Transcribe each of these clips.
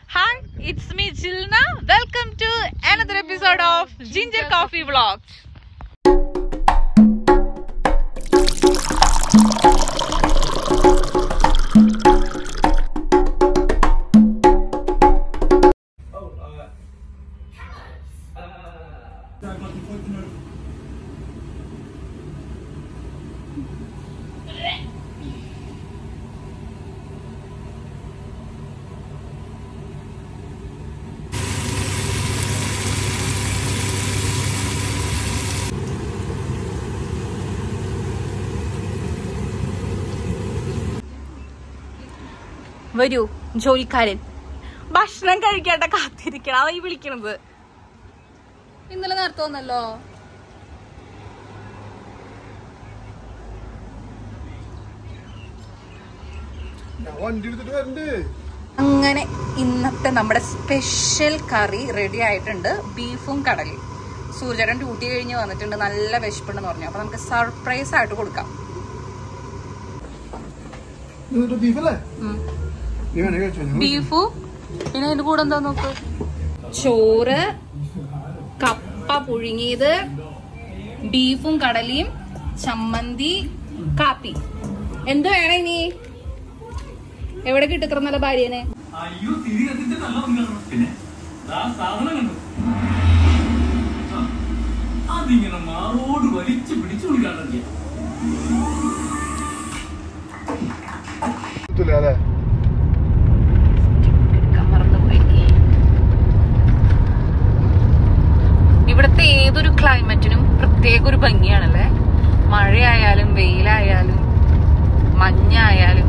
Hi, it's me Jilna. Welcome to another episode of Ginger Coffee Vlogs. വരൂ ജോലിക്കാരൻ ഭക്ഷണം കഴിക്കാണ്ട കാത്തിരിക്കണം അതാ ഈ വിളിക്കണത് ഇന്നലെ നേരത്തെ വന്നല്ലോ ഞാൻ വണ്ടി എടുത്തിട്ട് വരണ്ടേ അങ്ങനെ ഇന്നത്തെ നമ്മുടെ സ്പെഷ്യൽ കറി റെഡി ആയിട്ടുണ്ട് ബീഫും കടലയും സൂര്യചേട്ടൻ ഡ്യൂട്ടി കഴിഞ്ഞ് വന്നിട്ടുണ്ട് നല്ല വിശപ്പുണ്ടെന്ന് പറഞ്ഞു അപ്പൊ നമുക്ക് സർപ്രൈസ് ആയിട്ട് കൊടുക്കാം ഇത് ബീഫല്ലേ നീ വേണേ കഴിച്ചോ ഞാൻ ബീഫു പിന്നെ അതിന്റെ കൂടെ എന്താ നോക്ക് ചോറ് കപ്പ പുഴുങ്ങിയത് ബീഫും കടലയും ചമ്മന്തി കാപ്പി എന്ത് വേണം ഇനി എവിടെ കിട്ടിത്ര നല്ല ഭാര്യനെ അയ്യോ തിരി കത്തിച്ച് നല്ല ഭംഗിയാണ് പിന്നെ ദാ സാധനം കണ്ടു ആ, അതിങ്ങനെ മാറോട് വലിച്ചു പിടിച്ചു കൊടുക്കാണ്ടിരിക്കുക കിട്ടൂല അല്ലേ ഇവിടുത്തെ ഏതൊരു ക്ലൈമറ്റിനും പ്രത്യേക ഒരു ഭംഗിയാണല്ലേ മഴയായാലും വെയിലായാലും മഞ്ഞായാലും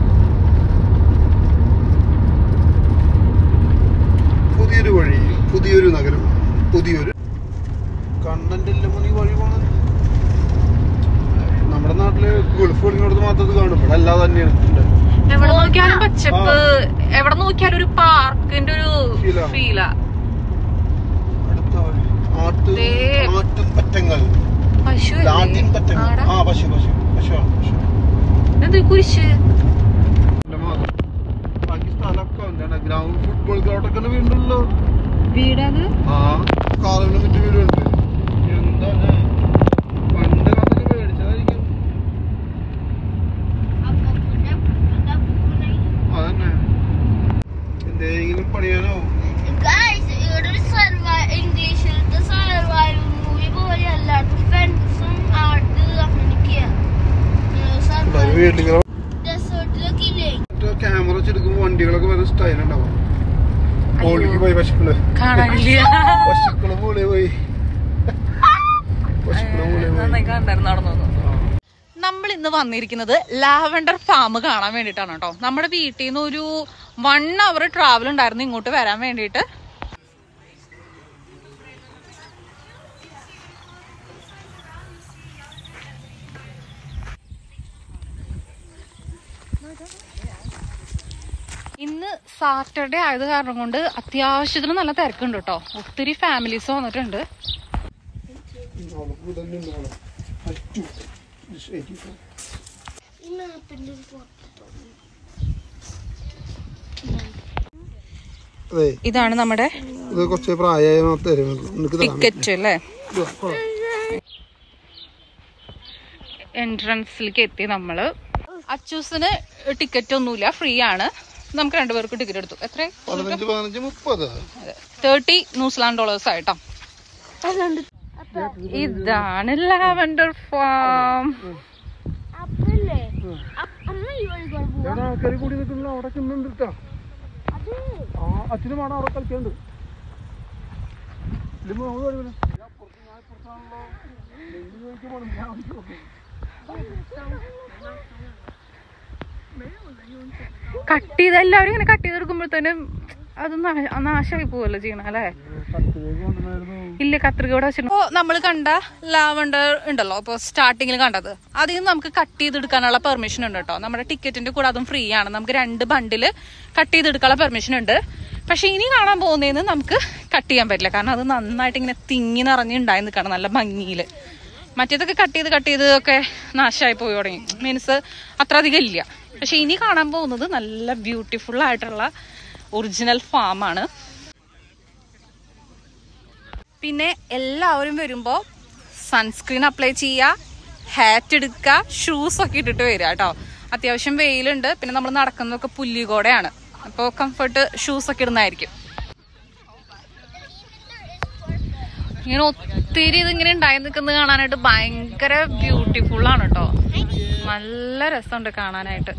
പുതിയൊരു വഴി പുതിയൊരു നഗരം പുതിയൊരു കണ്ണന്റെ എല്ലാം ഈ വഴി പോണത് നമ്മുടെ നാട്ടില് ഗൾഫ് പഠിക്കുന്നിടത്ത് മാത്രം ഇത് കാണും ഇവിടെ അല്ലാതെ തന്നെയാണ് ഉണ്ട്. എവിടെ നോക്കിയാലും പച്ചപ്പ് എവിടെ നോക്കിയാലും ഒരു പാർക്കിന്റെ ഒരു Feel ആ. ഫീലാ അടുത്ത വഴി ആട്ട് ദേ. ആട്ടും പറ്റങ്ങൾ പശു ലാട്ടിൻ പറ്റങ്ങൾ ആ പശു പശു പശുവാണ് പശു എന്ത് കുരിശ് എന്റെ മാത്രം ബാക്കി സ്ഥലമൊക്കെ എന്താണ് ഗ്രൗണ്ട് ഫുട്ബോൾ ഗ്രൗണ്ടൊക്കെ വീണ്ടുള്ളൂ വീടത് ആ കാലുകളും മറ്റു വീടുണ്ട് എന്താണ് പണ്ട് കാലത്തൊക്കെ മേടിച്ചതായിരിക്കും അതന്നെ എന്തെങ്കിലും പണിയാനോ Guys, ഇവിടെ ഒരു സർവൈ- ഇംഗ്ലീഷിലത്തെ സർവൈവൽ മൂവി പോലെ എല്ലായിടത്തും ഫെൻസും ആട്ട് അങ്ങനെയൊക്കെയാ വീട്ടിലിങ്ങനെ ഡെസേർട്ടിലൊക്കെ ഇല്ലേ ക്യാമറ വെച്ചെടുക്കുമ്പോ വണ്ടികളൊക്കെ വേറെ സ്റ്റൈൽ ഉണ്ടാവും മോളിലേക്ക് പോയി പശുക്കള് കാണാനില്ല പശുക്കള് മൂളെ പോയി പശുക്കള് മൂളെ പോയി നന്നായി കണ്ടായിരുന്നു നടന്നു നമ്മൾ ഇന്ന് വന്നിരിക്കുന്നത് ലാവൻഡർ ഫാം കാണാൻ വേണ്ടിയിട്ടാണ് കേട്ടോ നമ്മുടെ വീട്ടിൽ നിന്ന് ഒരു വൺ അവർ ട്രാവൽ ഉണ്ടായിരുന്നു ഇങ്ങോട്ട് വരാൻ വേണ്ടിയിട്ട് ഇന്ന് സാറ്റർഡേ ആയത് കാരണം കൊണ്ട് അത്യാവശ്യത്തിന് നല്ല തിരക്കുണ്ട് കേട്ടോ ഒത്തിരി ഫാമിലീസ് വന്നിട്ടുണ്ട് അവൾക്ക് ഇതന്നെ ഉണ്ട് മോളെ. അറ്റു. ഇത് ശരി. ഈ മാപ്പിന്റെ ഒരു ഫോട്ടോ അതെ ഇതാണ് നമ്മുടെ ഇത് കുറച്ച് പ്രായമായ തരും നിനക്ക് തരാൻ ടിക്കറ്റ് അല്ലേ ഇത് കൊ- എൻട്രൻസിലേക്ക് എത്തി നമ്മള് അച്ചൂസിന് ടിക്കറ്റ് ഒന്നുമില്ല ഫ്രീ ആണ് നമുക്ക് രണ്ടുപേർക്ക് ടിക്കറ്റ് എടുത്തു എത്ര പതിനഞ്ച് പതിനഞ്ച് മുപ്പത് തേർട്ടി ന്യൂസിലാൻഡ് ഡോളേഴ്സ് ആയിട്ടോ ഇതാണ് ലാവൻഡർ ഫാം അപ്പല്ലേ അമ്മ ഈ വഴി കൂടെ പോവാ എവിടെ ആൾക്കാർ കൂടി നിൽക്കുന്നില്ല അവിടെ ചെന്നുണ്ട് കേട്ടോ അത് ആ അച്ഛനും വേണം അവിടെ കളിക്കാണ്ട് ഇതിപ്പോ നമ്മള് കളി വരാം. ഞാൻ അപ്പുറത്ത് ഞാൻ ഇപ്പുറത്താണല്ലോ. നെല്ല് ചോദിക്കാൻ പോണം. ഞാൻ അവിടെ പോകുന്നു. കട്ട് ചെയ്ത് എല്ലാവരും ഇങ്ങനെ കട്ട് ചെയ്തെടുക്കുമ്പോഴത്തേനും അത് നാ- നാശമായി പോവല്ലോ ചെയ്യണം അല്ലേ കത്തിലേക്ക് കൊണ്ടുവന്നായിരുന്നു. ഇല്ല കത്രിക ഇവിടെ വെച്ചിട്ട് ഇപ്പോ നമ്മൾ കണ്ട ലാവണ്ടർ ഉണ്ടല്ലോ ഇപ്പൊ സ്റ്റാർട്ടിങ്ങിൽ കണ്ടത് അതിൽ നിന്ന് നമുക്ക് കട്ട് ചെയ്തെടുക്കാനുള്ള പെർമിഷൻ ഉണ്ട് കേട്ടോ നമ്മുടെ ടിക്കറ്റിന്റെ കൂടെ അതും ഫ്രീ ആണ് നമുക്ക് രണ്ട് ബണ്ടില് കട്ട് ചെയ്തെടുക്കാനുള്ള പെർമിഷൻ ഉണ്ട് പക്ഷെ ഇനി കാണാൻ പോകുന്നതിന് നമുക്ക് കട്ട് ചെയ്യാൻ പറ്റില്ല കാരണം അത് നന്നായിട്ട് ഇങ്ങനെ തിങ്ങി നിറഞ്ഞ് ഉണ്ടായി നിൽക്കണം നല്ല ഭംഗിയിൽ മറ്റേതൊക്കെ കട്ട് ചെയ്ത് കട്ട് ചെയ്ത് ഒക്കെ നാശമായി പോയി തുടങ്ങി മീൻസ് അത്ര അധികം ഇല്ല പക്ഷെ ഇനി കാണാൻ പോകുന്നത് നല്ല ബ്യൂട്ടിഫുൾ ആയിട്ടുള്ള ഒറിജിനൽ ഫാമാണ് പിന്നെ എല്ലാവരും വരുമ്പോൾ സൺസ്ക്രീൻ അപ്ലൈ ചെയ്യുക ഹാറ്റ് എടുക്കുക ഷൂസ് ഒക്കെ ഇട്ടിട്ട് വരിക കേട്ടോ അത്യാവശ്യം വെയിലുണ്ട് പിന്നെ നമ്മൾ നടക്കുന്നതൊക്കെ പുല്ലികോടെയാണ് അപ്പോൾ കംഫർട്ട് ഷൂസ് ഒക്കെ ഇടുന്നതായിരിക്കും ഇങ്ങനെ ഒത്തിരി ഇതിങ്ങനെ ഉണ്ടായി നിൽക്കുന്നത് കാണാനായിട്ട് ഭയങ്കര ബ്യൂട്ടിഫുൾ ആണ് കേട്ടോ നല്ല രസമുണ്ട് കാണാനായിട്ട്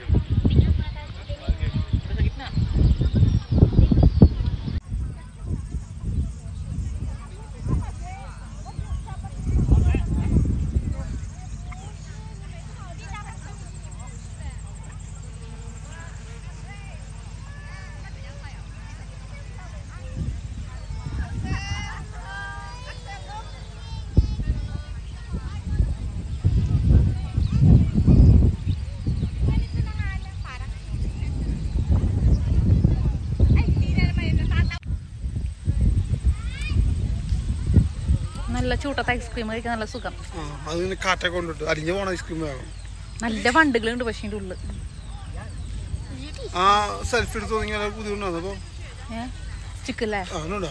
നല്ല ചൂട്ടത്ത് ഐസ്ക്രീം കഴിക്കാൻ നല്ല സുഖം ആ അതിന് കാറ്റൊക്കെ കൊണ്ടിട്ട് അരിഞ്ഞു പോണ ഐസ്ക്രീം വേണം നല്ല വണ്ടുകളുണ്ട് പക്ഷേ ഇതിന്റെ ഉള്ളിൽ ആ സെൽഫി എടുത്ത് തുടങ്ങിയാൽ ബുദ്ധിമുട്ടാണ് അപ്പൊ ഏഹ് ചിക്കല്ലേ അവനുണ്ടോ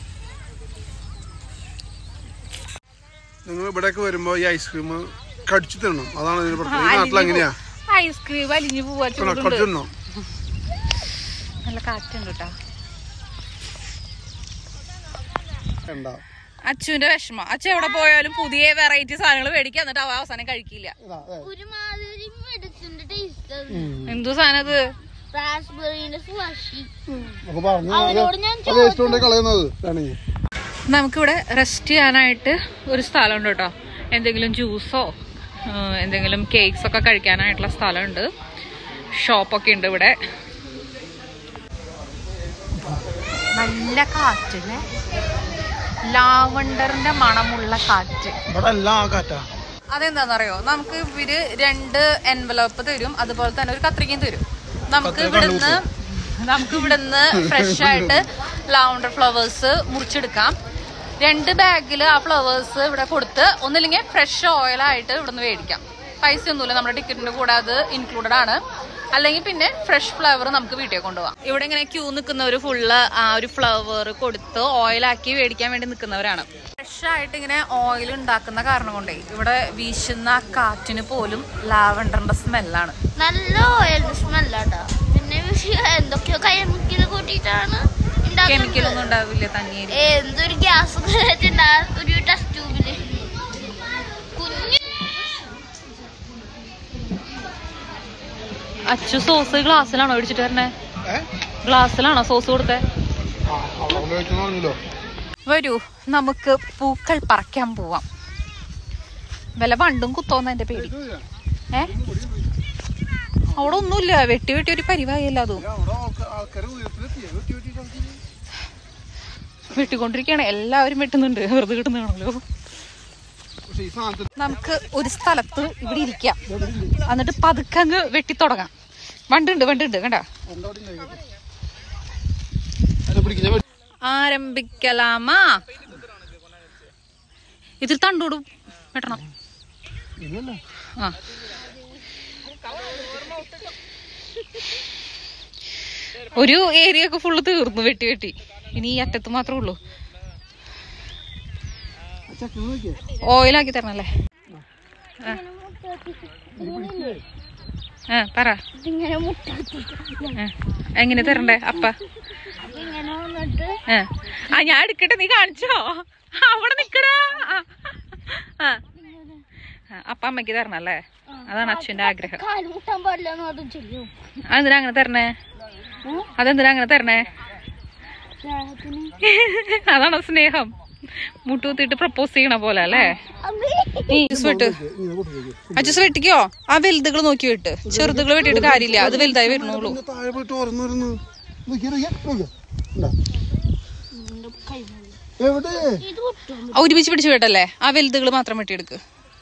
നിങ്ങൾ ഇവിടേക്ക് വരുമ്പോ ഈ ഐസ്ക്രീം കടിച്ചു തിന്നണം അതാണ് ഇതിന് പ്രത്യേകത ഈ നാട്ടിൽ അങ്ങനെയാ ഐസ്ക്രീം അലിഞ്ഞു പോവാ കടിച്ചു ചൂടുണ്ട് തിന്നണം നല്ല കാറ്റുണ്ട് കേട്ടോ വേണ്ട അച്ചുവിന്റെ വിഷമം അച്ഛൻ എവിടെ പോയാലും പുതിയ വെറൈറ്റി സാധനങ്ങൾ മേടിക്കുക എന്നിട്ട് അവ അവസാനം കഴിക്കില്ല ഇതാ, അതെ. ഒരുമാതിരി മെഡിസിന്റെ ടേസ്റ്റ് ഉം. എന്തു സാധനം അത് റാസ്ബെറിന്റെ സ്ലഷി അപ്പൊ പറഞ്ഞു അവരോട് ഞാൻ വേസ്റ്റ് കൊണ്ട് കളയുന്നത് വേണമെങ്കിൽ നമുക്കിവിടെ റെസ്റ്റ് ചെയ്യാനായിട്ട് ഒരു സ്ഥലമുണ്ട് കേട്ടോ എന്തെങ്കിലും ജ്യൂസോ എന്തെങ്കിലും കേക്ക്സ് ഒക്കെ കഴിക്കാനായിട്ടുള്ള സ്ഥലമുണ്ട് ഷോപ്പൊക്കെ ഉണ്ട് ഇവിടെ നല്ല കാറ്റിന് ലാവണ്ടറിന്റെ മണമുള്ള കാറ്റ് ഇവിടെ എല്ലാം ആ കാറ്റാ അതെന്താണെന്നറിയോ നമുക്ക് ഇവര് രണ്ട് എൻവലപ്പ് തരും അതുപോലെ തന്നെ ഒരു കത്രികയും തരും നമുക്ക് ഇവിടുന്ന് നമുക്ക് ഇവിടുന്ന് ഫ്രഷ് ആയിട്ട് ലാവണ്ടർ ഫ്ലവേഴ്സ് മുറിച്ചെടുക്കാം രണ്ട് ബാഗിൽ ആ ഫ്ലവേഴ്സ് ഇവിടെ കൊടുത്ത് ഒന്നില്ലെങ്കിൽ ഫ്രഷ് ഓയിൽ ആയിട്ട് ഇവിടുന്ന് മേടിക്കാം പൈസ ഒന്നുമില്ല നമ്മുടെ ടിക്കറ്റിന്റെ കൂടെ അത് ഇൻക്ലൂഡഡ് ആണ് അല്ലെങ്കിൽ പിന്നെ ഫ്രഷ് ഫ്ലവർ നമുക്ക് വീട്ടിൽ കൊണ്ടുപോകാം ഇവിടെ ഇങ്ങനെ ക്യൂ നിൽക്കുന്നവർ ഫുള്ള് ആ ഒരു ഫ്ലവർ കൊടുത്ത് ഓയിലാക്കി മേടിക്കാൻ വേണ്ടി നിൽക്കുന്നവരാണ് ഫ്രഷ് ആയിട്ട് ഇങ്ങനെ ഓയിൽ ഉണ്ടാക്കുന്ന കാരണം കൊണ്ടേ ഇവിടെ വീശുന്ന ആ കാറ്റിന് പോലും ലാവണ്ടറിന്റെ സ്മെല്ലാണ് നല്ല ഓയിൽ സ്മെല്ലാട്ടാ പിന്നെ എന്തൊക്കെയോ കെമിക്കൽ കൂട്ടിയിട്ടാണ് കെമിക്കൽ ഉണ്ടാക്കുന്നത് ഒന്നും ഉണ്ടാവില്ല തന്നെ എന്തൊരു ഗ്യാസ് ഒരു ടെസ്റ്റ് ട്യൂബില് കുഞ്ഞു അച്ചു സോസ് ഗ്ലാസ്സിലാണോ ഒഴിച്ചിട്ട് വരണേ ഏഹ് ഗ്ലാസ്സിലാണോ സോസ് കൊടുത്തേ ആ അവിടെ വെച്ചെന്ന് പറഞ്ഞല്ലോ വരൂ നമുക്ക് പൂക്കൾ പറിക്കാൻ പോവാം വല്ല വണ്ടും കുത്തോന്ന എന്റെ പേടി ഏ അവിടെ ഒന്നുമില്ല വെട്ടി വെട്ടി ഒരു പരിവായല്ല അതും അവിടെ ആൾക്കാർ ഉയരത്തിലെത്തിയ വെട്ടി വെട്ടി വെട്ടിക്കൊണ്ടിരിക്കുകയാണ് എല്ലാവരും വെട്ടുന്നുണ്ട് വെറുതെ കിട്ടുന്നതാണല്ലോ പക്ഷെ ഈ സാധനത്തിൽ നമുക്ക് ഒരു സ്ഥലത്ത് ഇവിടെ ഇരിക്കാം എന്നിട്ട് പതുക്കെ അങ്ങ് വെട്ടി തുടങ്ങാം വണ്ടുണ്ട് വണ്ടുണ്ട് കണ്ട എന്താ അവിടെ ഉണ്ടായിക്കോട്ടെ. അതിനെ പിടിക്കുന്ന വെട്ടി- ആരംഭിക്കലാമാ ഇതിൽ തണ്ടോട് വെട്ടണം ഇല്ലല്ലോ. ആ ഒരു ഏരിയ ഒക്കെ ഫുള്ള് തീർന്നു വെട്ടി വെട്ടി ഇനി ഈ അറ്റത്ത് മാത്രമേ ഉള്ളൂ ആ ചക്കന് നോക്കിയേ. ഓയിലാക്കി തരണല്ലേ ആ പറ ഇതിങ്ങനെ മുട്ട ആ, എങ്ങനെ തരണ്ടേ അപ്പ ഇങ്ങനെ വന്നിട്ട് ആ. ആ ഞാൻ എടുക്കട്ടെ നീ കാണിച്ചോ അവിടെ നിക്കടാ ആ. ആ ആ, അപ്പ അമ്മയ്ക്ക് തരണല്ലേ അതാണ് അച്ഛന്റെ ആഗ്രഹം കാല് മുട്ടാൻ പാടില്ല എന്ന് അതും ചെയ്യും അതെന്തിനാ അങ്ങനെ തരണേ അതെന്തിനാ അങ്ങനെ തരണേ സ്നേഹത്തിന് അതാണോ സ്നേഹം മുട്ടുകുത്തിയിട്ട് പ്രപ്പോസ് ചെയ്യണ പോലെ അല്ലേ നീ ജ്യൂസ് വെട്ട് ഇങ്ങനെ പൊട്ടിച്ചേക്ക്. അച്ഛസ് വെട്ടിക്കോ ആ വലുതുകൾ നോക്കി വെട്ട് ചെറുതുകൾ വെട്ടിയിട്ട് കാര്യമില്ല അത് വലുതായി വരുന്നുള്ളൂ പിന്നെ താഴെ പോയിട്ട് ഓരോന്ന് വരുന്നു നോക്കിയേ, നോക്കിയേ, നോക്കിയേ. ഇണ്ടാ. എവിടെ ഇത് പൊട്ടും ആ, ഒരുമിച്ച് പിടിച്ച് വെട്ടല്ലേ ആ വലുതുകൾ മാത്രം വെട്ടിയെടുക്ക്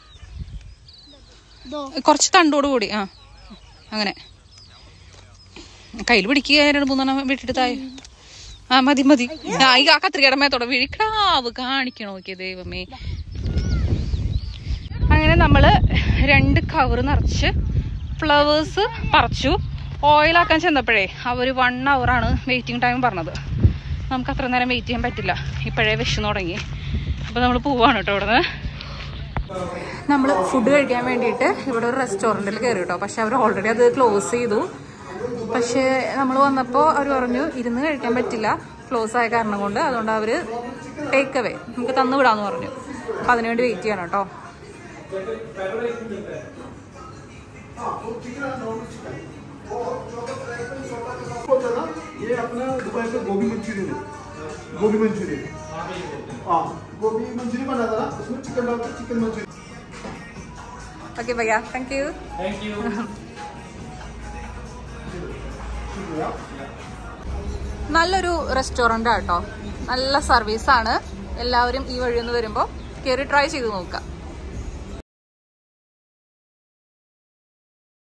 ഇതോ കുറച്ച് തണ്ടോട് കൂടി ആ അങ്ങനെ കയ്യിൽ പിടിക്കുക രണ്ട് മൂന്നെണ്ണം വെട്ടിട്ട് താഴെ ആ മതി മതി ആ ഈ ആ കത്രികയുടെ മേത്തോടെ വിഴിക്കാവ് കാണിക്കണോ നോക്കിയ ദൈവമേ അങ്ങനെ നമ്മള് രണ്ട് കവർ നിറച്ച് ഫ്ലവേഴ്സ് പറിച്ചു ഓയിലാക്കാൻ ചെന്നപ്പോഴേ അവർ വൺ ആണ് വെയിറ്റിംഗ് ടൈം പറഞ്ഞത് നമുക്ക് അത്ര നേരം വെയിറ്റ് ചെയ്യാൻ പറ്റില്ല ഇപ്പോഴേ വിശന്ന് തുടങ്ങി അപ്പോൾ നമ്മൾ പോവാണ് കേട്ടോ ഇവിടുന്ന് നമ്മൾ ഫുഡ് കഴിക്കാൻ വേണ്ടിയിട്ട് ഇവിടെ ഒരു റെസ്റ്റോറൻറ്റിൽ കയറി കേട്ടോ പക്ഷെ അവർ ഓൾറെഡി അത് ക്ലോസ് ചെയ്തു പക്ഷേ നമ്മൾ വന്നപ്പോൾ അവർ പറഞ്ഞു ഇരുന്ന് കഴിക്കാൻ പറ്റില്ല ക്ലോസ് ആയ കാരണം കൊണ്ട് അതുകൊണ്ട് അവർ ടേക്ക് അവേ നമുക്ക് തന്നു വിടാന്ന് പറഞ്ഞു അപ്പം അതിനുവേണ്ടി വെയിറ്റ് ചെയ്യണം കേട്ടോ ये अपना दुबई का गोभी मंचूरियन है गोभी मंचूरियन हाँ गोभी मंचूरियन बना था ना उसमें चिकन डालता चिकन मंचूरियन ഓക്കെ ഭയ്യ താങ്ക് യു താങ്ക് യു നല്ലൊരു റെസ്റ്റോറൻ്റ് കേട്ടോ നല്ല സർവീസാണ് എല്ലാവരും ഈ വഴി ഒന്ന് വരുമ്പോൾ കയറി ട്രൈ ചെയ്ത് നോക്കുക